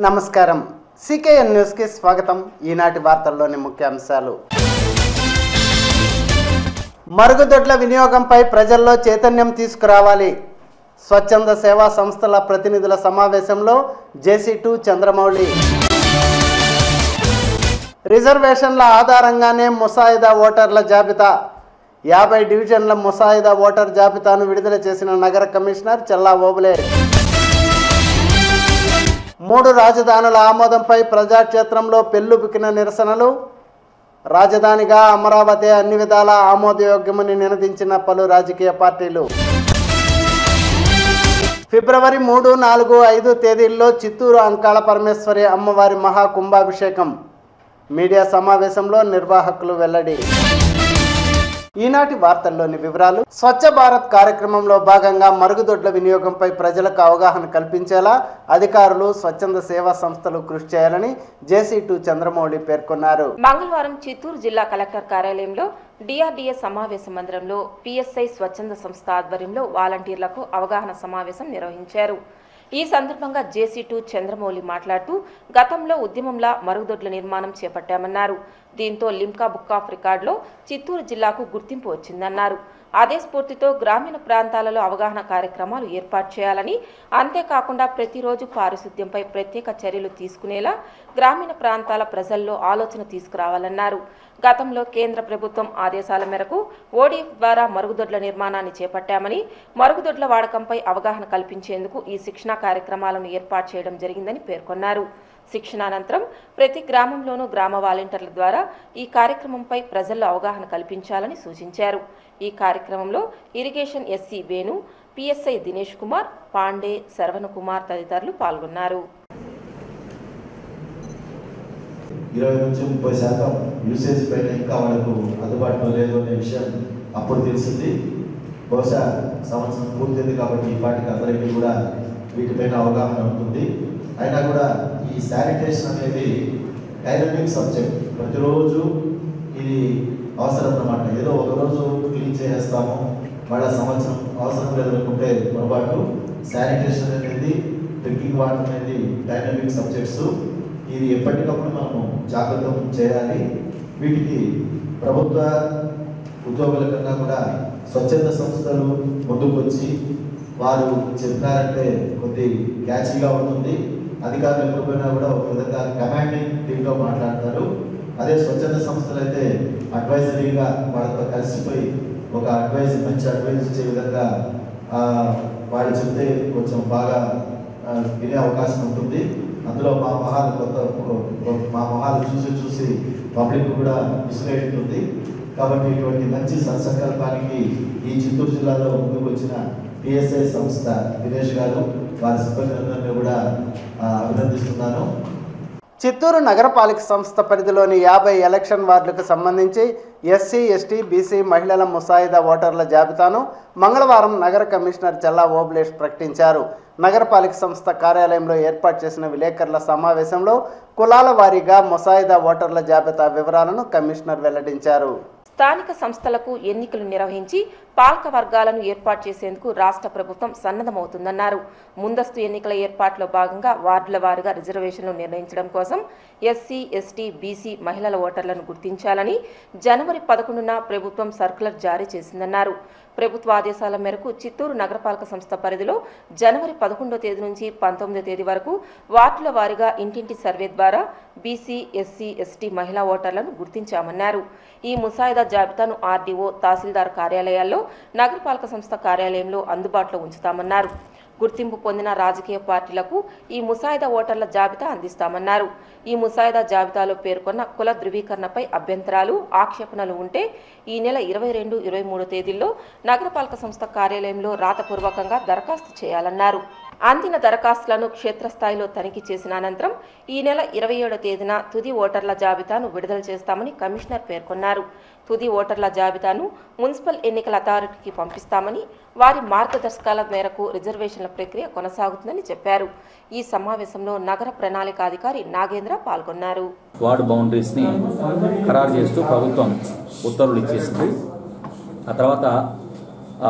నమస్కారం సికేఎన్ న్యూస్కి స్వాగతం ఈనాటి వార్తల్లోని ముఖ్యాంశాలు మరుగుదొడ్ల వినియోగంపై ప్రజల్లో చైతన్యం తీసుకురావాలి స్వచ్ఛంద సేవా సంస్థల ప్రతినిధుల సమావేశంలో జేసీ టూ చంద్రమౌళి రిజర్వేషన్ల ఆధారంగానే ముసాయిదా ఓటర్ల జాబితా యాభై డివిజన్ల ముసాయిదా ఓటర్ జాబితాను విడుదల చేసిన నగర కమిషనర్ చెల్లా ఓబులే మూడు రాజధానుల ఆమోదంపై ప్రజాక్షేత్రంలో పెల్లుబికిన నిరసనలు రాజధానిగా అమరావతి అన్ని విధాల ఆమోదయోగ్యమని నినదించిన పలు రాజకీయ పార్టీలు ఫిబ్రవరి మూడు నాలుగు ఐదు తేదీల్లో చిత్తూరు అంకాళ పరమేశ్వరి అమ్మవారి మహా కుంభాభిషేకం మీడియా సమావేశంలో నిర్వాహకులు వెల్లడి ఈనాటి వార్తల్లోని వివరాలు స్వచ్ఛ భారత్ కార్యక్రమంలో భాగంగా మరుగుదొడ్ల వినియోగంపై ప్రజలకు అవగాహన కల్పించేలా అధికారులు స్వచ్ఛంద సేవా సంస్థలు కృషి చేయాలని జేసీ టూ చంద్రమౌళి పేర్కొన్నారు మంగళవారం చిత్తూరు జిల్లా కలెక్టర్ కార్యాలయంలో డిఆర్డీఏ సమావేశ మందిరంలో పిఎస్ఐ స్వచ్ఛంద సంస్థ ఆధ్వర్యంలో వాలంటీర్లకు అవగాహన సమావేశం నిర్వహించారు ఈ సందర్భంగా జేసీ టూ చంద్రమౌళి మాట్లాడుతూ గతంలో ఉద్యమంలా మరుగుదొడ్ల నిర్మాణం చేపట్టామన్నారు దీంతో లిమ్కా బుక్ ఆఫ్ రికార్డులో చిత్తూరు జిల్లాకు గుర్తింపు వచ్చిందన్నారు అదే స్ఫూర్తితో గ్రామీణ ప్రాంతాలలో అవగాహన కార్యక్రమాలు ఏర్పాటు చేయాలని అంతేకాకుండా ప్రతిరోజు పారిశుద్ధ్యంపై ప్రత్యేక చర్యలు తీసుకునేలా గ్రామీణ ప్రాంతాల ప్రజల్లో ఆలోచన తీసుకురావాలన్నారు గతంలో కేంద్ర ప్రభుత్వం ఆదేశాల మేరకు ఓడీఎఫ్ ద్వారా మరుగుదొడ్ల నిర్మాణాన్ని చేపట్టామని మరుగుదొడ్ల వాడకంపై అవగాహన కల్పించేందుకు ఈ శిక్షణా కార్యక్రమాలను ఏర్పాటు చేయడం జరిగిందని పేర్కొన్నారు శిక్షణ అనంతరం ప్రతి గ్రామంలోనూ గ్రామ వాలంటీర్ల ద్వారా ఈ కార్యక్రమంపై ప్రజల్లో అవగాహన కల్పించాలని సూచించారు ఈ కార్యక్రమంలో irrigation SC Venu PSI Dinesh Kumar Pandey Saravana Kumar తదితరులు పాల్గొన్నారు ఇరవై నుంచి ముప్పై శాతం యూసేజ్ పైన ఇంకా వాళ్ళకు అందుబాటులో లేదు అనే విషయం అప్పుడు తెలిసింది బహుశా సంవత్సరం పూర్తయింది కాబట్టి ఈ పాటికి అందరికీ కూడా వీటిపైన అవగాహన ఉంటుంది అయినా కూడా ఈ శానిటేషన్ అనేది డైనమిక్ సబ్జెక్ట్ ప్రతిరోజు ఇది అవసరం అన్నమాట ఏదో ఒకరోజు క్లీన్ చేసేస్తాము మళ్ళీ సంవత్సరం అవసరం లేదనుకుంటే పొరపాటు శానిటేషన్ అనేది డ్రింకింగ్ వాటర్ అనేది డైనమిక్ సబ్జెక్ట్స్ ఇది ఎప్పటికప్పుడు మనము జాగ్రత్త చేయాలి వీటికి ప్రభుత్వ ఉద్యోగుల కన్నా కూడా స్వచ్ఛంద సంస్థలు ముందుకు వచ్చి వారు చెప్పినారంటే కొద్ది క్యాచీగా ఉంటుంది అధికారులు ఎప్పుడు పోయినా కూడా ఒక విధంగా కమాండింగ్ టీంలో మాట్లాడతారు అదే స్వచ్ఛంద సంస్థలు అయితే అడ్వైజరీగా వాళ్ళతో కలిసిపోయి ఒక అడ్వైజ్ మంచి అడ్వైజ్ ఇచ్చే విధంగా ఆ, వాళ్ళు చెప్తే కొంచెం బాగా ఆ, వినే అవకాశం ఉంటుంది అందులో మా మొహాలు కొత్త మా మొహాలు చూసి చూసి పబ్లిక్ కూడా విసిరేస్తుంది కాబట్టి ఇటువంటి మంచి సత్సంకల్పానికి ఈ చిత్తూరు జిల్లాలో ముందుకు వచ్చిన పిఎస్ఐ సంస్థ దినేష్ గారు వారి సిబ్బంది అందరినీ కూడా ఆ, అభినందిస్తున్నాను చిత్తూరు నగరపాలక సంస్థ పరిధిలోని యాభై ఎలక్షన్ వార్డులకు సంబంధించి ఎస్సీ ఎస్టీ బీసీ మహిళల ముసాయిదా ఓటర్ల జాబితాను మంగళవారం నగర కమిషనర్ చల్లా ఓబులేష్ ప్రకటించారు నగరపాలక సంస్థ కార్యాలయంలో ఏర్పాటు చేసిన విలేకరుల సమావేశంలో కులాల వారీగా ముసాయిదా ఓటర్ల జాబితా వివరాలను కమిషనర్ వెల్లడించారు స్థానిక సంస్థలకు ఎన్నికలు నిర్వహించి పాలక వర్గాలను ఏర్పాటు చేసేందుకు రాష్ట్ర ప్రభుత్వం సన్నద్ధమవుతుందన్నారు ముందస్తు ఎన్నికల ఏర్పాట్లో భాగంగా వార్డుల వారీగా రిజర్వేషన్లు నిర్ణయించడం కోసం ఎస్సీ ఎస్టీ బీసీ మహిళల ఓటర్లను గుర్తించాలని జనవరి పదకొండున ప్రభుత్వం సర్కులర్ జారీ చేసిందన్నారు ప్రభుత్వ ఆదేశాల మేరకు చిత్తూరు నగరపాలక సంస్థ పరిధిలో జనవరి పదకొండో తేదీ నుంచి పంతొమ్మిదో తేదీ వరకు వార్డుల వారీగా ఇంటింటి సర్వే ద్వారా బీసీ ఎస్సీ ఎస్టీ మహిళా ఓటర్లను గుర్తించామన్నారు ఈ ముసాయిదా జాబితాను ఆర్డీఓ తహసీల్దార్ కార్యాలయాల్లో నగరపాలక సంస్థ కార్యాలయంలో అందుబాటులో ఉంచుతామన్నారు గుర్తింపు పొందిన రాజకీయ పార్టీలకు ఈ ముసాయిదా ఓటర్ల జాబితా అందిస్తామన్నారు ఈ ముసాయిదా జాబితాలో పేర్కొన్న కుల ధృవీకరణపై అభ్యంతరాలు ఆక్షేపణలు ఉంటే ఈ నెల ఇరవై రెండు ఇరవై మూడు తేదీల్లో నగరపాలక సంస్థ కార్యాలయంలో రాతపూర్వకంగా దరఖాస్తు చేయాలన్నారు అందిన దరఖాస్తులను క్షేత్రస్థాయిలో తనిఖీ చేసిన అనంతరం ఈ నెల ఇరవై ఏడో తేదీన తుది ఓటర్ల జాబితాను విడుదల చేస్తామని కమిషనర్ పేర్కొన్నారు తుది ఓటర్ల జాబితాను మున్సిపల్ ఎన్నికల అథారిటీకి పంపిస్తామని వారి మార్గదర్శకాల మేరకు రిజర్వేషన్ల ప్రక్రియ కొనసాగుతుందని చెప్పారు ఈ సమావేశంలో నగర ప్రణాళికాధికారి నాగేంద్ర పాల్గొన్నారు వార్డు బౌండరీస్ని ఖరారు చేస్తూ ప్రభుత్వం ఉత్తర్వులు ఇచ్చేసింది ఆ తర్వాత ఆ,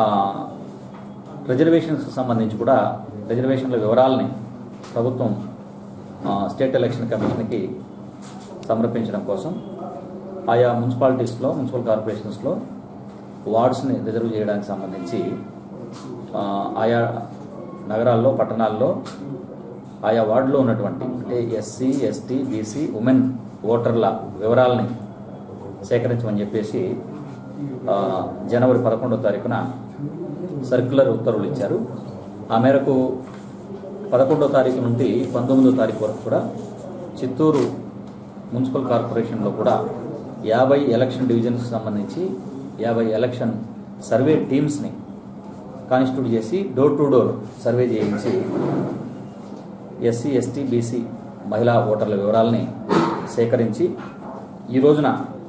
రిజర్వేషన్స్కి సంబంధించి కూడా రిజర్వేషన్ల వివరాలని ప్రభుత్వం ఆ, స్టేట్ ఎలక్షన్ కమిషన్కి సమర్పించడం కోసం ఆయా మున్సిపాలిటీస్లో మున్సిపల్ కార్పొరేషన్స్లో వార్డ్స్ని రిజర్వ్ చేయడానికి సంబంధించి ఆ, ఆయా నగరాల్లో పట్టణాల్లో ఆయా వార్డులో ఉన్నటువంటి అంటే ఎస్సీ ఎస్టీ బీసీ ఉమెన్ ఓటర్ల వివరాలని సేకరించమని చెప్పేసి ఆ, జనవరి పదకొండో తారీఖున సర్క్యులర్ ఉత్తర్వులు ఇచ్చారు ఆ మేరకు పదకొండో తారీఖు నుండి పంతొమ్మిదో తారీఖు వరకు కూడా చిత్తూరు మున్సిపల్ కార్పొరేషన్లో కూడా యాభై ఎలక్షన్ డివిజన్స్కి సంబంధించి యాభై ఎలక్షన్ సర్వే టీమ్స్ని కాన్స్టిట్యూట్ చేసి డోర్ టు డోర్ సర్వే చేయించి ఎస్సీ ఎస్టీ బీసీ మహిళా ఓటర్ల వివరాలని సేకరించి ఈ రోజున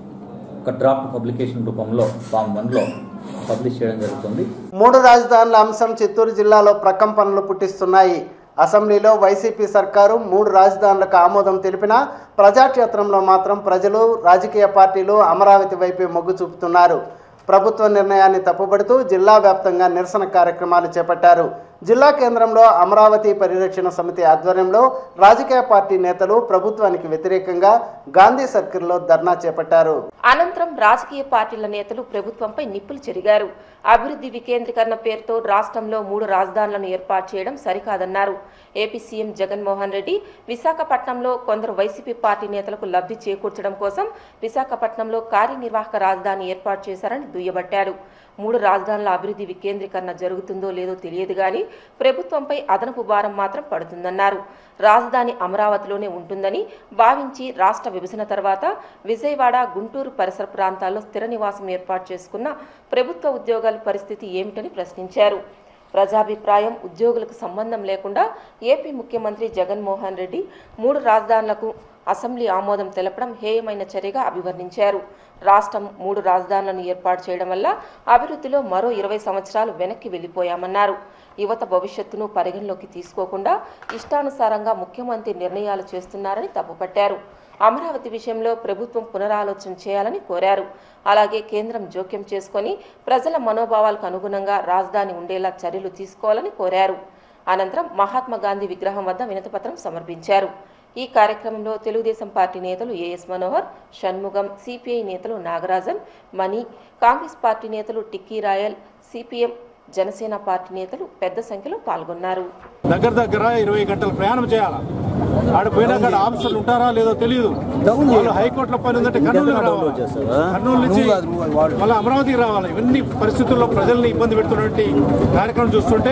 ఒక డ్రాఫ్ట్ పబ్లికేషన్ రూపంలో ఫామ్ వన్లో పబ్లిష్ చేయడం జరుగుతుంది మూడు రాజధానుల అంశం చిత్తూరు జిల్లాలో ప్రకంపనలు పుట్టిస్తున్నాయి అసెంబ్లీలో వైసీపీ సర్కారు మూడు రాజధానులకు ఆమోదం తెలిపినా ప్రజాక్షేత్రంలో మాత్రం ప్రజలు రాజకీయ పార్టీలు అమరావతి వైపే మొగ్గు చూపుతున్నారు ప్రభుత్వ నిర్ణయాన్ని తప్పుపడుతూ జిల్లా వ్యాప్తంగా నిరసన కార్యక్రమాలు చేపట్టారు జిల్లా కేంద్రంలో అమరావతి పరిరక్షణ సమితి ఆధ్వర్యంలో రాజకీయ పార్టీ నేతలు ప్రభుత్వానికి వ్యతిరేకంగా గాంధీ సర్కిల్లో ధర్నా చేపట్టారు అనంతరం రాజకీయ పార్టీల నేతలు ప్రభుత్వంపై నిప్పులు చెరిగారు అభివృద్ధి వికేంద్రీకరణ పేరుతో రాష్ట్రంలో మూడు రాజధానులను ఏర్పాటు చేయడం సరికాదన్నారు ఏపీ సీఎం జగన్మోహన్ రెడ్డి విశాఖపట్నంలో కొందరు వైసీపీ పార్టీ నేతలకు లబ్ధి చేకూర్చడం కోసం విశాఖపట్నంలో కార్యనిర్వాహక రాజధాని ఏర్పాటు చేశారని దుయ్యబట్టారు మూడు రాజధానుల అభివృద్ధి వికేంద్రీకరణ జరుగుతుందో లేదో తెలియదు కానీ ప్రభుత్వంపై అదనపు భారం మాత్రం పడుతుందన్నారు రాజధాని అమరావతిలోనే ఉంటుందని భావించి రాష్ట్ర విభజన తర్వాత విజయవాడ గుంటూరు పరిసర ప్రాంతాల్లో స్థిర నివాసం ఏర్పాటు చేసుకున్న ప్రభుత్వ ఉద్యోగాల పరిస్థితి ఏమిటని ప్రశ్నించారు ప్రజాభిప్రాయం ఉద్యోగులకు సంబంధం లేకుండా ఏపీ ముఖ్యమంత్రి జగన్మోహన్ రెడ్డి మూడు రాజధానులకు అసెంబ్లీ ఆమోదం తెలపడం హేయమైన చర్యగా అభివర్ణించారు రాష్ట్రం మూడు రాజధానులను ఏర్పాటు చేయడం వల్ల అభివృద్ధిలో మరో ఇరవై సంవత్సరాలు వెనక్కి వెళ్ళిపోయామన్నారు యువత భవిష్యత్తును పరిగణలోకి తీసుకోకుండా ఇష్టానుసారంగా ముఖ్యమంత్రి నిర్ణయాలు చేస్తున్నారని తప్పుపట్టారు అమరావతి విషయంలో ప్రభుత్వం పునరాలోచన చేయాలని కోరారు అలాగే కేంద్రం జోక్యం చేసుకొని ప్రజల మనోభావాలకు అనుగుణంగా రాజధాని ఉండేలా చర్యలు తీసుకోవాలని కోరారు అనంతరం మహాత్మా గాంధీ విగ్రహం వద్ద వినతిపత్రం సమర్పించారు ఈ కార్యక్రమంలో తెలుగుదేశం పార్టీ నేతలు ఏఎస్ మనోహర్ షణ్ముగం సిపిఐ నేతలు నాగరాజన్ మణి కాంగ్రెస్ పార్టీ నేతలు టిక్కీ రాయల్ సిపిఎం జనసేన పార్టీ నేతలు పెద్ద సంఖ్యలో పాల్గొన్నారు దగ్గర దగ్గర ఇరవై గంటలు ప్రయాణం చేయాలా ఆడ పోయినాక ఆడ ఆఫీసర్లు ఉంటారా లేదో తెలియదు వాళ్ళు హైకోర్టులో పని ఉందంటే కర్నూలు రావాలి కర్నూలు నుంచి మళ్ళీ అమరావతికి రావాలి ఇవన్నీ పరిస్థితుల్లో ప్రజల్ని ఇబ్బంది పెడుతున్నటువంటి కార్యక్రమం చూస్తుంటే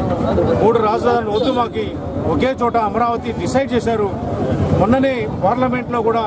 మూడు రాజధానులు వద్దు మాకి ఒకే చోట అమరావతి డిసైడ్ చేశారు మొన్ననే పార్లమెంట్లో కూడా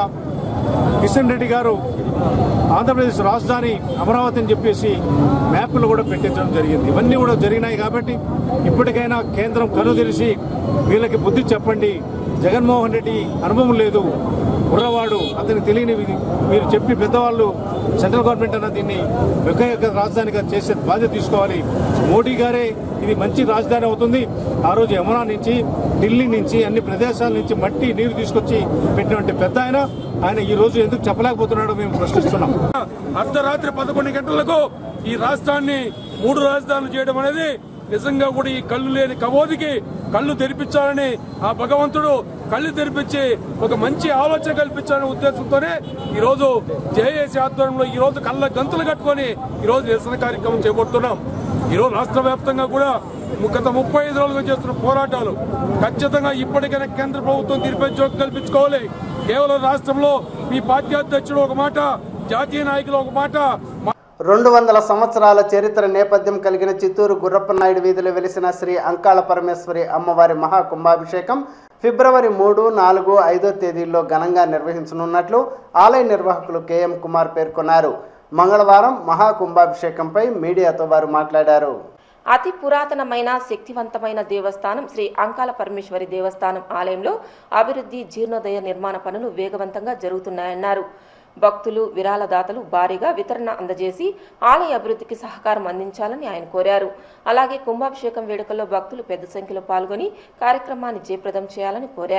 కిషన్ రెడ్డి గారు ఆంధ్రప్రదేశ్ రాజధాని అమరావతి అని చెప్పేసి మ్యాప్లు కూడా పెట్టించడం జరిగింది ఇవన్నీ కూడా జరిగినాయి కాబట్టి ఇప్పటికైనా కేంద్రం కను తెరిచి వీళ్ళకి బుద్ధి చెప్పండి జగన్మోహన్ రెడ్డి అనుభవం లేదు కుర్రవాడు అతనికి తెలియని మీరు చెప్పి పెద్దవాళ్ళు సెంట్రల్ గవర్నమెంట్ అన్న దీన్ని ఒకే ఒక రాజధానిగా చేసే బాధ్యత తీసుకోవాలి మోడీ గారే ఇది మంచి రాజధాని అవుతుంది ఆ రోజు యమునా నుంచి ఢిల్లీ నుంచి అన్ని ప్రదేశాల నుంచి మట్టి నీరు తీసుకొచ్చి పెట్టినటువంటి పెద్ద ఆయన ఆయన ఈ రోజు ఎందుకు చెప్పలేకపోతున్నాడో మేము ప్రశ్నిస్తున్నాం అర్ధరాత్రి పదకొండు గంటలకు ఈ రాష్ట్రాన్ని మూడు రాజధానులు చేయడం అనేది నిజంగా కూడా ఈ కళ్ళు లేని కవోదికి కళ్ళు తెరిపించాలని ఆ భగవంతుడు కళ్ళు తెరిపించి ఒక మంచి ఆలోచన కల్పించాలనే ఉద్దేశంతోనే ఈ రోజు జేఏసీ ఆధ్వర్యంలో ఈ రోజు కళ్ళ గంతులు కట్టుకొని ఈ రోజు నిరసన కార్యక్రమం చేపడుతున్నాం ఈ రోజు రాష్ట్ర వ్యాప్తంగా కూడా గత ముప్పై ఐదు రోజులుగా చేస్తున్న పోరాటాలు ఖచ్చితంగా ఇప్పటికైనా కేంద్ర ప్రభుత్వం తీర్పై జోక్యం కల్పించుకోవాలి కేవలం రాష్ట్రంలో మీ పార్టీ అధ్యక్షుడు ఒక మాట జాతీయ నాయకులు ఒక మాట రెండు వందల సంవత్సరాల చరిత్ర నేపథ్యం కలిగిన చిత్తూరు గుర్రప్పనాయుడు వీధిలో వెలిసిన శ్రీ అంకాళ పరమేశ్వరి అమ్మవారి మహాకుంభాభిషేకం ఫిబ్రవరి మూడు నాలుగు ఐదో తేదీల్లో ఘనంగా నిర్వహించనున్నట్లు ఆలయ నిర్వాహకులు కెఎం కుమార్ పేర్కొన్నారు మంగళవారం మహాకుంభాభిషేకంపై మీడియాతో వారు మాట్లాడారు అతి పురాతనమైన శక్తివంతమైన దేవస్థానం శ్రీ అంకాల పరమేశ్వరి దేవస్థానం ఆలయంలో అభివృద్ధి జీర్ణోదయ నిర్మాణ పనులు వేగవంతంగా జరుగుతున్నాయన్నారు భక్తులు విరాళదాతలు భారీగా వితరణ అందజేసి ఆలయ అభివృద్ధికి సహకారం అందించాలని ఆయన కోరారు అలాగే కుంభాభిషేకం వేడుకల్లో భక్తులు పెద్ద సంఖ్యలో పాల్గొని కార్యక్రమాన్ని జయప్రదం చేయాలని కోరారు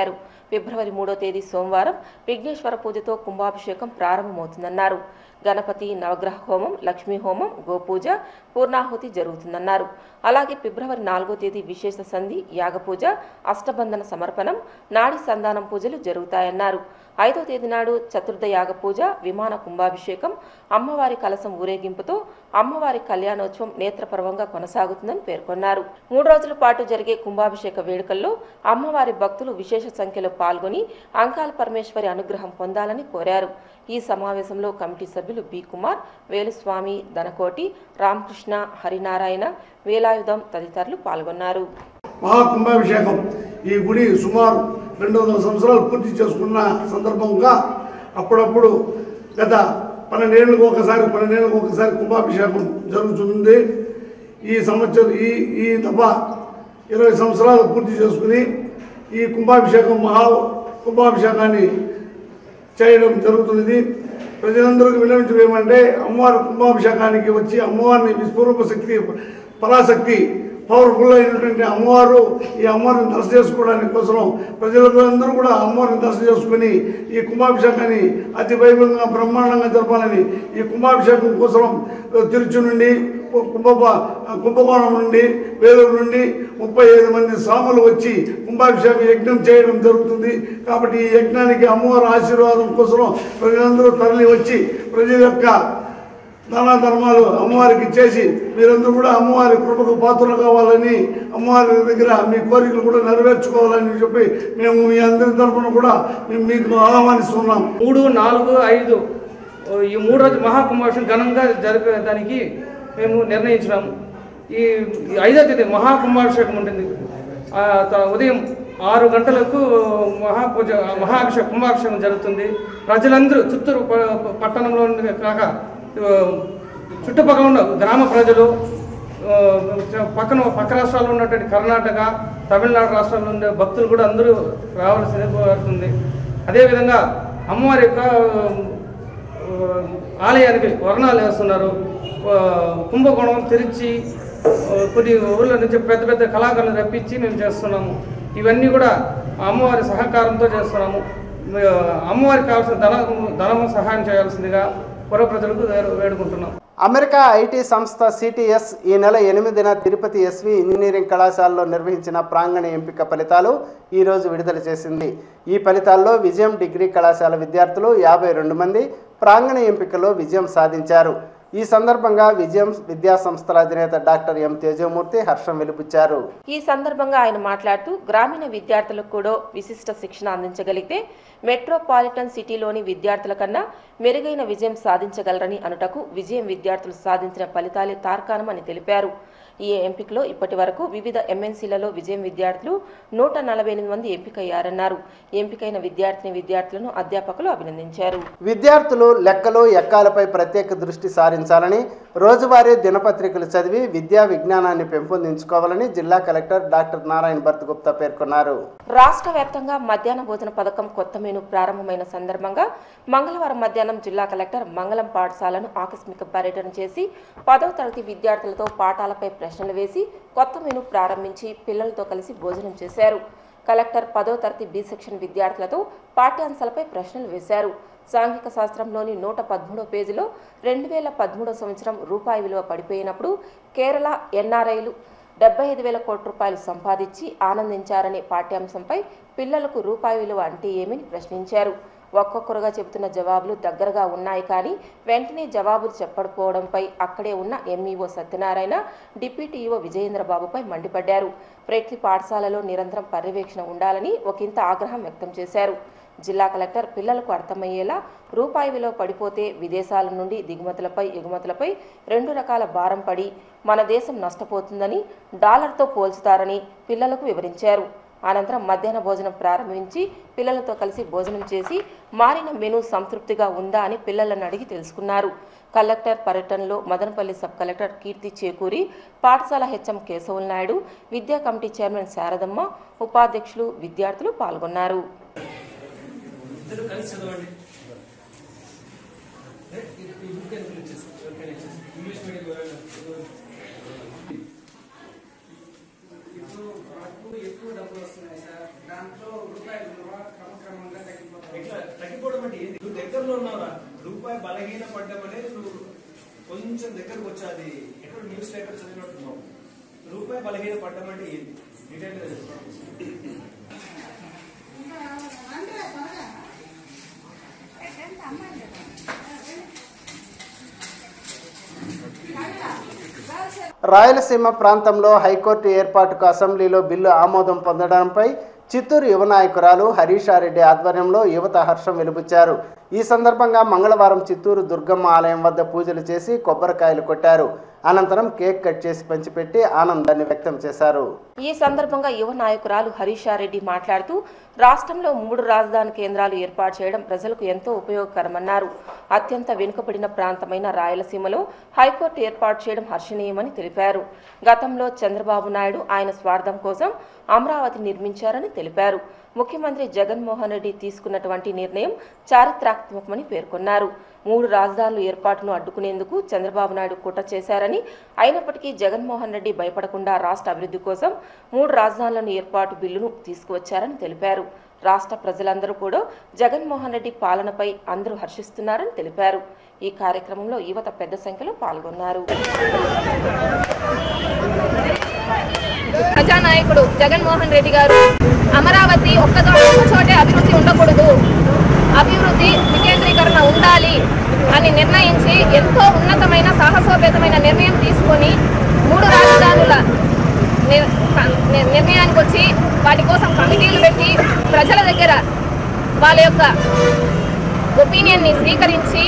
ఫిబ్రవరి మూడో తేదీ సోమవారం విఘ్నేశ్వర పూజతో కుంభాభిషేకం ప్రారంభమవుతుందన్నారు గణపతి నవగ్రహ హోమం లక్ష్మీ హోమం గోపూజ పూర్ణాహుతి జరుగుతుందన్నారు అలాగే ఫిబ్రవరి నాలుగో తేదీ విశేష సంధి యాగపూజ అష్టబంధన సమర్పణం నాడి సంధానం పూజలు జరుగుతాయన్నారు ఐదో తేదీ నాడు చతుర్థ యాగ పూజ విమాన కుంభాభిషేకం అమ్మవారి కలసం ఊరేగింపుతో అమ్మవారి కళ్యాణోత్సవం నేత్రపర్వంగా కొనసాగుతుందని పేర్కొన్నారు మూడు రోజుల పాటు జరిగే కుంభాభిషేక వేడుకల్లో అమ్మవారి భక్తులు విశేష సంఖ్యలో పాల్గొని అంకాల పరమేశ్వరి అనుగ్రహం పొందాలని కోరారు ఈ సమావేశంలో కమిటీ సభ్యులు బి కుమార్ వేలుస్వామి దనకోటి రామకృష్ణ హరినారాయణ వేలాయుధం తదితరులు పాల్గొన్నారు మహాకుంభాభిషేకం ఈ గుడి సుమారు రెండు వందల సంవత్సరాలు పూర్తి చేసుకున్న సందర్భంగా అప్పుడప్పుడు గత పన్నెండేళ్ళకు ఒకసారి పన్నెండేళ్ళకు ఒకసారి కుంభాభిషేకం జరుగుతుంది ఈ సంవత్సరం ఈ ఈ దఫా ఇరవై సంవత్సరాలు పూర్తి చేసుకుని ఈ కుంభాభిషేకం మహా కుంభాభిషేకాన్ని చేయడం జరుగుతున్నది ప్రజలందరికీ విన్నవించడం ఏమంటే అమ్మవారి కుంభాభిషేకానికి వచ్చి అమ్మవారిని విస్వరూప శక్తి పరాశక్తి పవర్ఫుల్ అయినటువంటి అమ్మవారు ఈ అమ్మవారిని దర్శ చేసుకోవడానికి కోసం ప్రజలందరూ కూడా అమ్మవారిని దర్శ చేసుకుని ఈ కుంభాభిషేకాన్ని అతి వైభవంగా బ్రహ్మాండంగా జరపాలని ఈ కుంభాభిషేకం కోసం తిరుచు నుండి కుంభ కుంభకోణం నుండి వేలూరు నుండి ముప్పై ఐదు మంది స్వాములు వచ్చి కుంభాభిషేకం యజ్ఞం చేయడం జరుగుతుంది కాబట్టి ఈ యజ్ఞానికి అమ్మవారి ఆశీర్వాదం కోసం ప్రజలందరూ తరలి వచ్చి ప్రజల యొక్క దాన ధర్మాలు అమ్మవారికి చేసి మీరందరూ కూడా అమ్మవారి కృపకు పాత్రలు కావాలని అమ్మవారి దగ్గర మీ కోరికలు కూడా నెరవేర్చుకోవాలని చెప్పి మేము మీ అందరి తరఫున కూడా మేము మీకు ఆహ్వానిస్తున్నాం మూడు నాలుగు ఐదు ఈ మూడు రోజు మహాకుంభాభిషేకం ఘనంగా జరిపేదానికి మేము నిర్ణయించినాము ఈ ఈ ఐదో తేదీ మహాకుంభాభిషేకం ఉంటుంది ఆ, త- ఉదయం ఆరు గంటలకు మహాపూజ మహాభిషేకం కుంభాభిషేకం జరుగుతుంది ప్రజలందరూ చిత్తూరు ప- పట్టణంలో ఉండే కాక ఆ, చుట్టుపక్కల ఉన్న గ్రామ ప్రజలు ఆ, పక్కన పక్క రాష్ట్రాల్లో ఉన్నటువంటి కర్ణాటక తమిళనాడు రాష్ట్రాల్లో ఉండే భక్తులు కూడా అందరూ రావాల్సింది కోరుతుంది అదేవిధంగా అమ్మవారి యొక్క ఆ, ఆలయానికి వర్ణాలు వేస్తున్నారు ఆ, కుంభకోణం తిరిచి ఆ, కొన్ని ఊళ్ళ నుంచి పెద్ద పెద్ద కళాకారులను రప్పించి మేము చేస్తున్నాము ఇవన్నీ కూడా అమ్మవారి సహకారంతో చేస్తున్నాము ఆ, అమ్మవారికి కావాల్సిన ధన ధనము సహాయం చేయాల్సిందిగా పుర ప్రజలకు వేడు- వేడుకుంటున్నాం అమెరికా ఐటీ సంస్థ సిటిఎస్ ఈ నెల ఎనిమిదిన తిరుపతి ఎస్వి ఇంజనీరింగ్ కళాశాలలో నిర్వహించిన ప్రాంగణ ఎంపిక ఫలితాలు ఈరోజు విడుదల చేసింది ఈ ఫలితాల్లో విజయం డిగ్రీ కళాశాల విద్యార్థులు యాభై రెండు మంది ప్రాంగణ ఎంపికలో విజయం సాధించారు ఈ సందర్భంగా విజయం విద్యా సంస్థల అధినేత డాక్టర్ ఎం తేజమూర్తి హర్షం వెలిబుచ్చారు ఈ సందర్భంగా ఆయన మాట్లాడుతూ గ్రామీణ విద్యార్థులకు కూడా విశిష్ట శిక్షణ అందించగలిగితే మెట్రోపాలిటన్ సిటీలోని విద్యార్థుల కన్నా మెరుగైన విజయం సాధించగలరని అనుటకు విజయం విద్యార్థులు సాధించిన ఫలితాలే తార్కాణమని తెలిపారు ఈ ఎంపికలో ఇప్పటి వరకు వివిధ ఎంఎన్సీలలో విజయం విద్యార్థులు నూట నలభై ఎనిమిది మంది ఎంపికయ్యారన్నారు ఎంపికైన విద్యార్థిని విద్యార్థులను అధ్యాపకులు అభినందించారు విద్యార్థులు లెక్కలు ఎక్కాలపై ప్రత్యేక దృష్టి సారించాలని రోజువారీ దినపత్రికలు చదివి విద్యా విజ్ఞానాన్ని పెంపొందించుకోవాలని జిల్లా కలెక్టర్ డాక్టర్ నారాయణ భరత్ గుప్తా పేర్కొన్నారు రాష్ట్ర వ్యాప్తంగా మధ్యాహ్న భోజన పథకం కొత్త మెను ప్రారంభమైన సందర్భంగా మంగళవారం మధ్యాహ్నం జిల్లా కలెక్టర్ మంగళం పాఠశాలను ఆకస్మిక పర్యటన చేసి పదవ తరగతి విద్యార్థులతో పాఠాలపై ప్రశ్నలు వేసి కొత్త మెను ప్రారంభించి పిల్లలతో కలిసి భోజనం చేశారు కలెక్టర్ పదో తరగతి బి సెక్షన్ విద్యార్థులతో పాఠ్యాంశాలపై ప్రశ్నలు వేశారు సాంఘిక శాస్త్రంలోని నూట పదమూడో పేజీలో రెండు వేల పదమూడో సంవత్సరం రూపాయి విలువ పడిపోయినప్పుడు కేరళ ఎన్ఆర్ఐలు డెబ్బై ఐదు వేల కోట్ల రూపాయలు సంపాదించి ఆనందించారనే పాఠ్యాంశంపై పిల్లలకు రూపాయి విలువ అంటే ఏమని ప్రశ్నించారు ఒక్కొక్కరుగా చెబుతున్న జవాబులు దగ్గరగా ఉన్నాయి కానీ వెంటనే జవాబులు చెప్పకపోవడంపై అక్కడే ఉన్న ఎంఈఓ సత్యనారాయణ డిప్యూటీ ఈఓ విజయేంద్రబాబుపై మండిపడ్డారు ప్రతి పాఠశాలలో నిరంతరం పర్యవేక్షణ ఉండాలని ఒకంత ఆగ్రహం వ్యక్తం చేశారు జిల్లా కలెక్టర్ పిల్లలకు అర్థమయ్యేలా రూపాయి విలువ పడిపోతే విదేశాల నుండి దిగుమతులపై ఎగుమతులపై రెండు రకాల భారం పడి మన దేశం నష్టపోతుందని డాలర్తో పోల్చుతారని పిల్లలకు వివరించారు అనంతరం మధ్యాహ్న భోజనం ప్రారంభించి పిల్లలతో కలిసి భోజనం చేసి మారిన మెనూ సంతృప్తిగా ఉందా అని పిల్లలను అడిగి తెలుసుకున్నారు కలెక్టర్ పర్యటనలో మదనపల్లి సబ్ కలెక్టర్ కీర్తి చేకూరి పాఠశాల హెచ్ఎం కేశవుల నాయుడు విద్యా కమిటీ చైర్మన్ శారదమ్మ ఉపాధ్యక్షులు విద్యార్థులు పాల్గొన్నారు ఇప్పుడు మనకు ఎక్కువ డబ్బులు వస్తున్నాయి సార్ దాంట్లో రూపాయల విలువ రూపాయి బలహీన పడ్డం అనేది నువ్వు కొంచెం దగ్గరకు వచ్చి అది ఎక్కడ న్యూస్ పేపర్ చదివినట్టున్నావు రూపాయి బలహీన పడ్డం అంటే ఏంటి డీటెయిల్ గా తెలుసుకోవాలి రాయలసీమ ప్రాంతంలో హైకోర్టు ఏర్పాటుకు అసెంబ్లీలో బిల్లు ఆమోదం పొందడంపై చిత్తూరు యువ నాయకురాలు హరీషారెడ్డి ఆధ్వర్యంలో యువత హర్షం వెలుబుచ్చారు ఈ సందర్భంగా మంగళవారం చిత్తూరు దుర్గమ్మ ఆలయం వద్ద పూజలు చేసి కొబ్బరికాయలు కొట్టారు అనంతరం కేక్ కట్ చేసి పంచిపెట్టి ఆనందాన్ని వ్యక్తం చేశారు ఈ సందర్భంగా యువ నాయకురాలు హరీషారెడ్డి మాట్లాడుతూ రాష్ట్రంలో మూడు రాజధాని కేంద్రాలు ఏర్పాటు చేయడం ప్రజలకు ఎంతో ఉపయోగకరమన్నారు అత్యంత వెనుకబడిన ప్రాంతమైన రాయలసీమలో హైకోర్టు ఏర్పాటు చేయడం హర్షణీయమని తెలిపారు గతంలో చంద్రబాబు నాయుడు ఆయన స్వార్థం కోసం అమరావతి నిర్మించారని తెలిపారు ముఖ్యమంత్రి జగన్మోహన్ రెడ్డి తీసుకున్నటువంటి నిర్ణయం చారిత్రాత్మకమని పేర్కొన్నారు మూడు రాజధానుల ఏర్పాటును అడ్డుకునేందుకు చంద్రబాబు నాయుడు కుట్ర చేశారని అయినప్పటికీ జగన్మోహన్ రెడ్డి భయపడకుండా రాష్ట్ర అభివృద్ధి కోసం మూడు రాజధానులను ఏర్పాటు బిల్లును తీసుకువచ్చారని తెలిపారు రాష్ట్ర ప్రజలందరూ కూడా జగన్మోహన్ రెడ్డి పాలనపై అందరూ హర్షిస్తున్నారని తెలిపారు ఈ కార్యక్రమంలో యువత పెద్ద సంఖ్యలో పాల్గొన్నారు ప్రజానాయకుడు జగన్మోహన్ రెడ్డి గారు అమరావతి ఒక్క ఒక్క చోటే అభివృద్ధి ఉండకూడదు అభివృద్ధి వికేంద్రీకరణ ఉండాలి అని నిర్ణయించి ఎంతో ఉన్నతమైన సాహసోపేతమైన నిర్ణయం తీసుకొని మూడు రాజధానుల నిర్- ని- నిర్ణయానికి వచ్చి వాటి కోసం కమిటీలు పెట్టి ప్రజల దగ్గర వాళ్ళ యొక్క ఒపీనియన్ని స్వీకరించి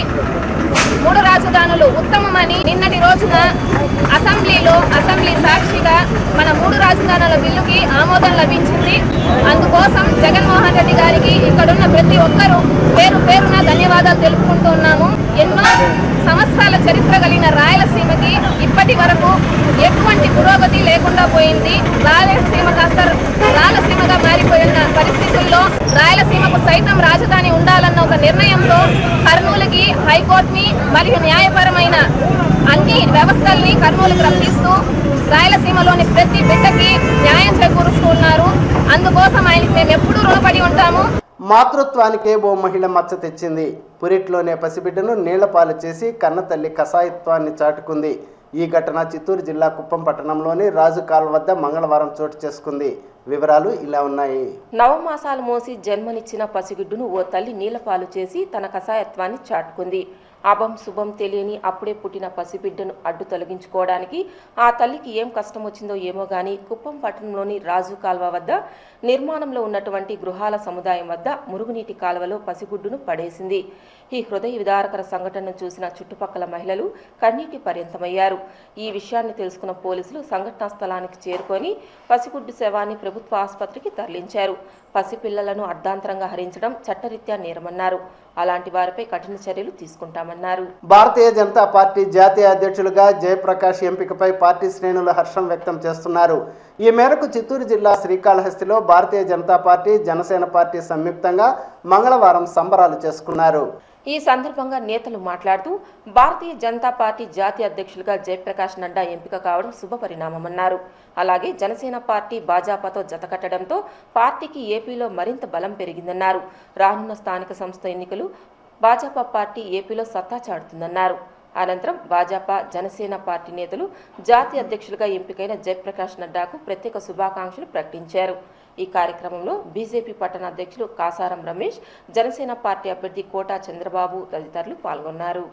మూడు రాజధానులు ఉత్తమమని నిన్నటి రోజున అసెంబ్లీలో అసెంబ్లీ సాక్షిగా మన మూడు రాజధానుల బిల్లుకి ఆమోదం లభించింది అందుకోసం జగన్మోహన్ రెడ్డి గారికి ఇక్కడున్న ప్రతి ఒక్కరూ పేరు పేరున ధన్యవాదాలు తెలుపుకుంటున్నాము ఎన్నో సంవత్సరాల చరిత్ర కలిగిన రాయలసీమకి ఇప్పటి వరకు ఎటువంటి పురోగతి లేకుండా పోయింది రాయలసీమ కాస్త రాయలసీమగా మారిపోయిన పరిస్థితుల్లో రాయలసీమకు సైతం రాజధాని ఉండాలన్న ఒక నిర్ణయంతో కర్నూలుకి హైకోర్టుని మరియు న్యాయపరమైన అన్ని వ్యవస్థల్ని కర్నూలుకు రప్పిస్తూ రాయలసీమలోని ప్రతి బిడ్డకి న్యాయం చేకూరుస్తూ ఉన్నారు అందుకోసం ఆయనకి మేము ఎప్పుడూ రుణపడి ఉంటాము మాతృత్వానికే ఓ మహిళ మచ్చ తెచ్చింది పురిట్లోనే పసిబిడ్డను నీళ్లపాలు చేసి కన్నతల్లి కసాయిత్వాన్ని చాటుకుంది ఈ ఘటన చిత్తూరు జిల్లా కుప్పం పట్టణంలోని రాజు కాల్ వద్ద మంగళవారం చోటు చేసుకుంది వివరాలు ఇలా ఉన్నాయి నవమాసాలు మోసి జన్మనిచ్చిన పసిగుడ్డును ఓ తల్లి నీళ్లపాలు చేసి తన కషాయత్వాన్ని చాటుకుంది అభం శుభం తెలియని అప్పుడే పుట్టిన పసిబిడ్డను అడ్డు తొలగించుకోవడానికి ఆ తల్లికి ఏం కష్టం వచ్చిందో ఏమో గాని కుప్పం పట్టణంలోని రాజు కాల్వ వద్ద నిర్మాణంలో ఉన్నటువంటి గృహాల సముదాయం వద్ద మురుగునీటి కాలువలో పసిగుడ్డును పడేసింది ఈ హృదయ విదారకర సంఘటనను చూసిన చుట్టుపక్కల మహిళలు కన్నీటి పర్యంతమయ్యారు ఈ విషయాన్ని తెలుసుకున్న పోలీసులు సంఘటనా స్థలానికి చేరుకొని పసిగుడ్డు శవాన్ని ప్రభుత్వ ఆసుపత్రికి తరలించారు పసిపిల్లలను అర్ధాంతరంగా హరించడం చట్టరీత్యా నేరమన్నారు అలాంటి వారిపై కఠిన చర్యలు తీసుకుంటామన్నారు భారతీయ జనతా పార్టీ జాతీయ అధ్యక్షులుగా జయప్రకాష్ ఎంపికపై పార్టీ శ్రేణులు హర్షం వ్యక్తం చేస్తున్నారు ఈ మేరకు చిత్తూరు జిల్లా శ్రీకాళహస్తిలో భారతీయ జనతా పార్టీ జనసేన పార్టీ సంయుక్తంగా మంగళవారం సంబరాలు చేసుకున్నారు ఈ సందర్భంగా నేతలు మాట్లాడుతూ భారతీయ జనతా పార్టీ జాతీయ అధ్యక్షులుగా జయప్రకాష్ నడ్డా ఎంపిక కావడం శుభపరిణామమన్నారు అలాగే జనసేన పార్టీ భాజపాతో జతకట్టడంతో పార్టీకి ఏపీలో మరింత బలం పెరిగిందన్నారు రానున్న స్థానిక సంస్థ ఎన్నికలు భాజపా పార్టీ ఏపీలో సత్తా చాటుతుందన్నారు అనంతరం భాజపా జనసేన పార్టీ నేతలు జాతీయ అధ్యక్షులుగా ఎంపికైన జయప్రకాష్ నడ్డాకు ప్రత్యేక శుభాకాంక్షలు ప్రకటించారు ఈ కార్యక్రమంలో బీజేపీ పట్టణ అధ్యక్షులు కాసారం రమేష్ జనసేన పార్టీ అభ్యర్థి కోటా చంద్రబాబు తదితరులు పాల్గొన్నారు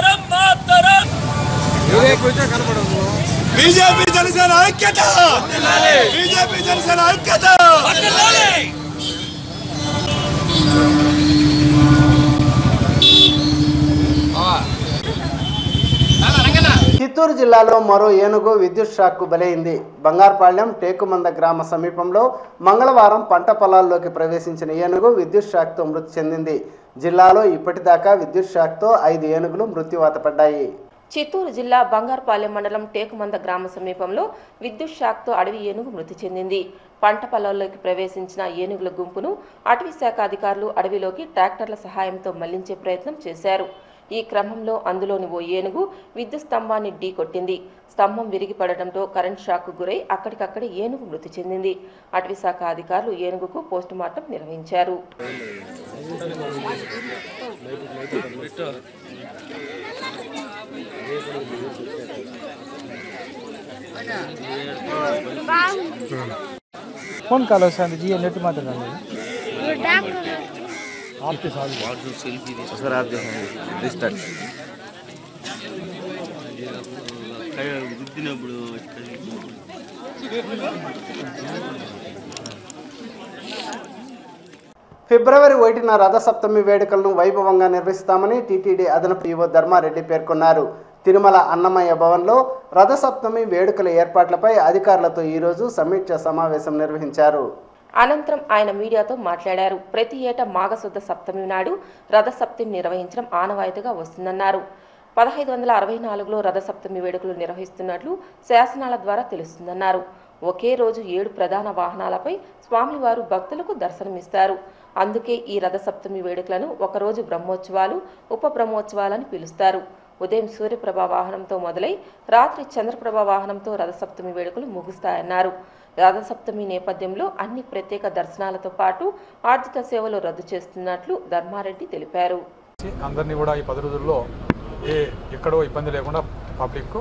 బీజేపీ జనసేన ఐక్యత బీజేపీ జనసేన ఐక్యత చిత్తూరు జిల్లాలో మరో ఏనుగు విద్యుత్ షాక్కు బలైంది బంగారుపాళ్యం టేకుమంద గ్రామ సమీపంలో మంగళవారం పంట పొలాల్లోకి ప్రవేశించిన ఏనుగు విద్యుత్ షాక్తో మృతి చెందింది జిల్లాలో ఇప్పటిదాకా విద్యుత్ షాక్తో ఐదు ఏనుగులు మృత్యువాత పడ్డాయి చిత్తూరు జిల్లా బంగారుపాలెం మండలం టేకుమంద గ్రామ సమీపంలో విద్యుత్ షాక్తో అడవి ఏనుగు మృతి చెందింది పంట పొలాల్లోకి ప్రవేశించిన ఏనుగుల గుంపును అటవీ శాఖ అధికారులు అడవిలోకి ట్రాక్టర్ల సహాయంతో మళ్లించే ప్రయత్నం చేశారు ఈ క్రమంలో అందులోని ఓ ఏనుగు విద్యుత్ స్తంభాన్ని ఢీ కొట్టింది స్తంభం విరిగి పడటంతో కరెంట్ షాక్కు గురై అక్కడికక్కడే ఏనుగు మృతి చెందింది అటవీ శాఖ అధికారులు ఏనుగుకు పోస్టుమార్టం నిర్వహించారు ಫೋನ್ ಕಾಲ್ ವస్తుంది ಜಿಯೋ ನೆಟ್ ಮಾತಾಡೋದು आपके साथ व्हाट्सएप सेल्फी दे सर आप देखेंगे रिस्टार्ट గుద్దినప్పుడు ఫిబ్రవరి ఒకటిన రథసప్తమి వేడుకలను వైభవంగా నిర్వహిస్తామని టీటీడీ అదనపు ఈవో ధర్మారెడ్డి పేర్కొన్నారు తిరుమల అన్నమయ్య భవన్లో రథసప్తమి వేడుకల ఏర్పాట్లపై అధికారులతో ఈరోజు సమీక్ష సమావేశం నిర్వహించారు అనంతరం ఆయన మీడియాతో మాట్లాడారు ప్రతి ఏటా మాఘశుద్ధ సప్తమి నాడు రథసప్తమి నిర్వహించడం ఆనవాయితీగా వస్తుందన్నారు పదహైదు వందల అరవై నాలుగులో రథసప్తమి వేడుకలు నిర్వహిస్తున్నట్లు శాసనాల ద్వారా తెలుస్తుందన్నారు ఒకే రోజు ఏడు ప్రధాన వాహనాలపై స్వామివారు భక్తులకు దర్శనమిస్తారు అందుకే ఈ రథసప్తమి వేడుకలను ఒకరోజు బ్రహ్మోత్సవాలు ఉప బ్రహ్మోత్సవాలని పిలుస్తారు ఉదయం సూర్యప్రభ వాహనంతో మొదలై రాత్రి చంద్రప్రభ వాహనంతో రథసప్తమి వేడుకలు ముగుస్తాయన్నారు రథసప్తమి నేపథ్యంలో అన్ని ప్రత్యేక దర్శనాలతో పాటు ఆర్థిక సేవలు రద్దు చేస్తున్నట్లు ధర్మారెడ్డి తెలిపారు అందరినీ కూడా ఈ పది రోజుల్లో ఏ ఎక్కడో ఇబ్బంది లేకుండా పబ్లిక్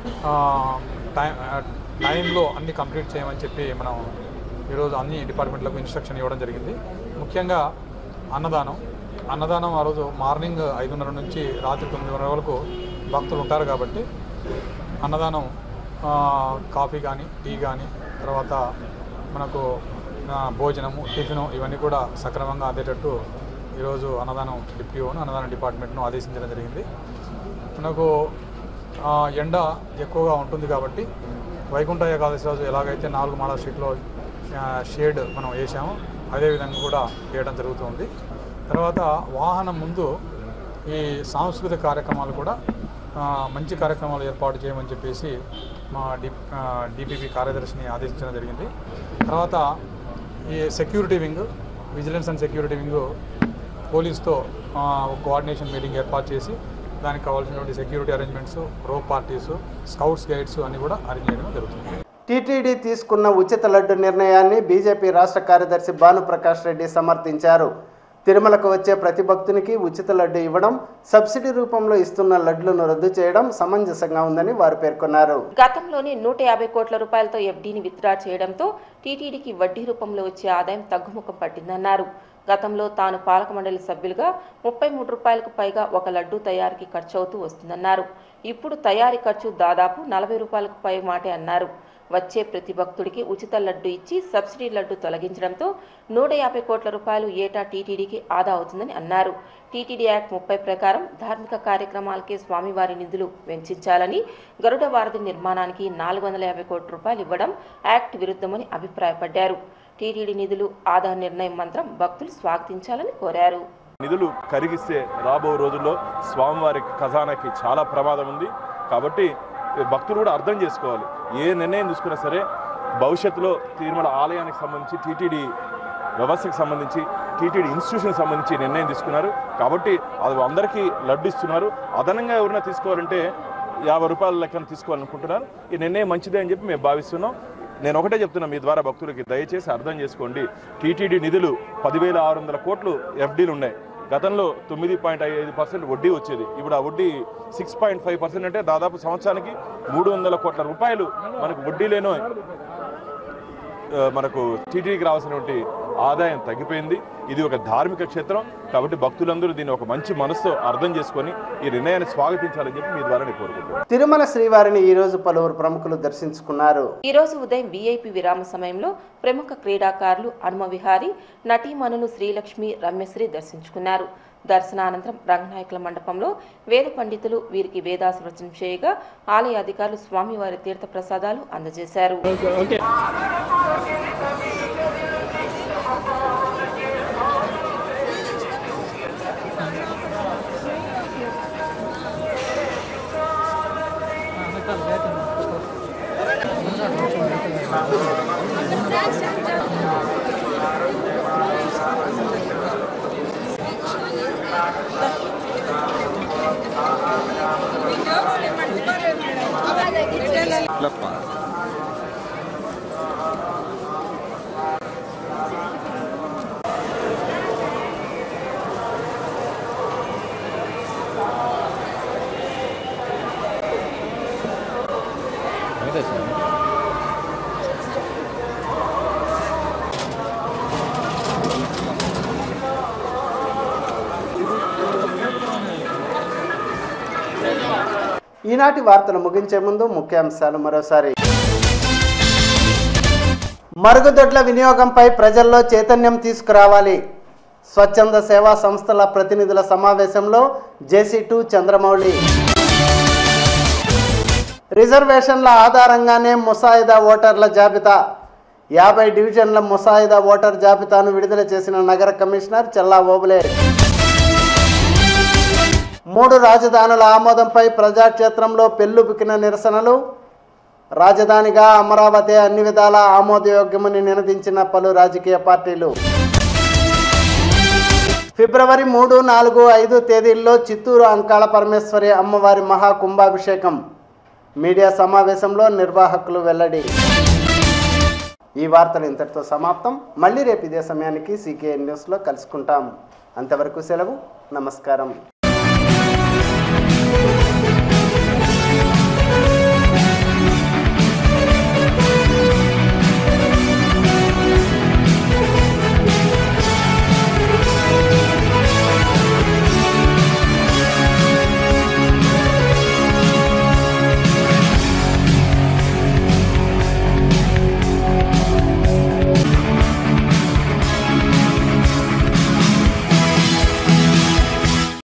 టైం టైంలో అన్ని కంప్లీట్ చేయమని చెప్పి మనం ఈరోజు అన్ని డిపార్ట్మెంట్లకు ఇన్స్ట్రక్షన్ ఇవ్వడం జరిగింది ముఖ్యంగా అన్నదానం అన్నదానం ఆ రోజు మార్నింగ్ ఐదున్నర నుంచి రాత్రి తొమ్మిదిన్నర వరకు భక్తులు ఉంటారు కాబట్టి అన్నదానం ఆ, కాఫీ కానీ టీ కానీ తర్వాత మనకు ఆ, భోజనము టిఫిను ఇవన్నీ కూడా సక్రమంగా అందేటట్టు ఈరోజు అన్నదానం డిప్యూను అన్నదానం డిపార్ట్మెంట్ను ఆదేశించడం జరిగింది మనకు ఆ, ఎండ ఎక్కువగా ఉంటుంది కాబట్టి వైకుంఠ ఏకాదశి రోజు ఎలాగైతే నాలుగు మాల స్ట్రీట్లో ఆ, షేడ్ మనం వేసామో అదేవిధంగా కూడా వేయడం జరుగుతుంది తర్వాత వాహనం ముందు ఈ సాంస్కృతిక కార్యక్రమాలు కూడా ఆ, మంచి కార్యక్రమాలు ఏర్పాటు చేయమని చెప్పేసి మా డి డిపిపి కార్యదర్శిని ఆదేశించడం జరిగింది తర్వాత ఈ security wing vigilance and security wing పోలీస్తో ఆ, ఒక కోఆర్డినేషన్ మీటింగ్ ఏర్పాటు చేసి దానికి కావాల్సినటువంటి security arrangements rope parties scouts guides అన్ని కూడా అరేంజ్ చేయడం జరుగుతుంది టీటీడీ తీసుకున్న ఉచిత లడ్డు నిర్ణయాన్ని బీజేపీ రాష్ట్ర కార్యదర్శి భానుప్రకాష్ రెడ్డి సమర్థించారు తిరుమలకు వచ్చే ప్రతి భక్తునికి ఉచిత లడ్డు ఇవ్వడం సబ్సిడీ రూపంలో ఇస్తున్న లడ్లను రద్దు చేయడం సమంజసంగా ఉందని వారు పేర్కొన్నారు గతంలోనే నూట యాభై కోట్ల రూపాయలతో ఎఫ్డీని విత్డ్రా చేయడంతో టీటీడీకి వడ్డీ రూపంలో వచ్చే ఆదాయం తగ్గుముఖం పట్టిందన్నారు గతంలో తాను పాలక మండలి సభ్యులుగా ముప్పై మూడు రూపాయలకు పైగా ఒక లడ్డూ తయారీకి ఖర్చు అవుతూ వస్తుందన్నారు ఇప్పుడు తయారీ ఖర్చు దాదాపు నలభై రూపాయలకు పై మాటే అన్నారు వచ్చే ప్రతి భక్తుడికి ఉచిత లడ్డు ఇచ్చి సబ్సిడీ లడ్డు తొలగించడంతో నూట యాభై కోట్ల రూపాయలు ఏటా టీటీడీకి ఆదా అవుతుందని అన్నారు టీటీడీ యాక్ట్ ముప్పై ప్రకారం ధార్మిక కార్యక్రమాలకే స్వామివారి నిధులు వెంచించాలని గరుడ వారధి నిర్మాణానికి నాలుగు వందల యాభై కోట్ల రూపాయలు ఇవ్వడం యాక్ట్ విరుద్ధమని అభిప్రాయపడ్డారు టీటీడీ నిధులు ఆదా నిర్ణయం మాత్రం భక్తులు స్వాగతించాలని కోరారు నిధులు కరిగిస్తే రాబో రోజుల్లో స్వామివారి ఖజానాకి చాలా ప్రమాదం ఉంది కాబట్టి భక్తులు కూడా అర్థం చేసుకోవాలి ఏ నిర్ణయం తీసుకున్నా సరే భవిష్యత్తులో తిరుమల ఆలయానికి సంబంధించి టీటీడీ వ్యవస్థకు సంబంధించి టీటీడీ ఇన్స్టిట్యూషన్ సంబంధించి నిర్ణయం తీసుకున్నారు కాబట్టి అది అందరికీ లడ్డు ఇస్తున్నారు అదనంగా ఎవరైనా తీసుకోవాలంటే యాభై రూపాయల లెక్కన తీసుకోవాలనుకుంటున్నారు ఈ నిర్ణయం మంచిదే అని చెప్పి మేము భావిస్తున్నాం నేను ఒకటే చెప్తున్నా మీ ద్వారా భక్తులకి దయచేసి అర్థం చేసుకోండి టీటీడీ నిధులు పదివేల ఆరు వందల కోట్లు ఎఫ్డీలు ఉన్నాయి గతంలో తొమ్మిది పాయింట్ ఐదు పర్సెంట్ వడ్డీ వచ్చేది ఇప్పుడు ఆ వడ్డీ సిక్స్ పాయింట్ ఫైవ్ పర్సెంట్ అంటే దాదాపు సంవత్సరానికి మూడు వందల కోట్ల రూపాయలు మనకు వడ్డీ లేనో ఆ, మనకు టీటీడీకి రావాల్సినటువంటి ఆదాయం తగ్గిపోయింది ఇది ఒక ధార్మిక క్షేత్రం కాబట్టి భక్తులందరూ దీన్ని ఒక మంచి మనసుతో అర్థం చేసుకొని ఈ నిర్ణయాన్ని స్వాగతించాలని చెప్పి మీ ద్వారా నేను కోరుకుంటున్నాను తిరుమల శ్రీవారిని ఈ రోజు పలువురు ప్రముఖులు దర్శించుకున్నారు ఈ రోజు ఉదయం వీఐపీ విరామ సమయంలో ప్రముఖ క్రీడాకారులు హనుమ విహారీ నటీమణులు శ్రీలక్ష్మి రమ్యశ్రీ దర్శించుకున్నారు దర్శనానంతరం రంగనాయకుల మండపంలో వేద పండితులు వీరికి వేదాశీర్వచనం చేయగా ఆలయ అధికారులు స్వామివారి తీర్థ ప్రసాదాలు అందజేశారు వెళ్ళప్ప ఈనాటి వార్తలు ముగించే ముందు ముఖ్యాంశాలు మరోసారి మరుగుదొడ్ల వినియోగంపై ప్రజల్లో చైతన్యం తీసుకురావాలి స్వచ్ఛంద సేవా సంస్థల ప్రతినిధుల సమావేశంలో జేసీ టూ చంద్రమౌళి రిజర్వేషన్ల ఆధారంగానే ముసాయిదా ఓటర్ల జాబితా యాభై డివిజన్ల ముసాయిదా ఓటర్ జాబితాను విడుదల చేసిన నగర కమిషనర్ చెల్లా ఓబులే మూడు రాజధానుల ఆమోదంపై ప్రజాక్షేత్రంలో పెళ్లుబికిన నిరసనలు రాజధానిగా అమరావతి అన్ని విధాల ఆమోదయోగ్యమని నినదించిన పలు రాజకీయ పార్టీలు ఫిబ్రవరి మూడు నాలుగు ఐదు తేదీల్లో చిత్తూరు అంకాళ పరమేశ్వరి అమ్మవారి మహా కుంభాభిషేకం మీడియా సమావేశంలో నిర్వాహకులు వెల్లడి ఈ వార్తలు ఇంతటితో సమాప్తం మళ్ళీ రేపు ఇదే సమయానికి సీకేఎన్ న్యూస్లో కలుసుకుంటాం అంతవరకు సెలవు నమస్కారం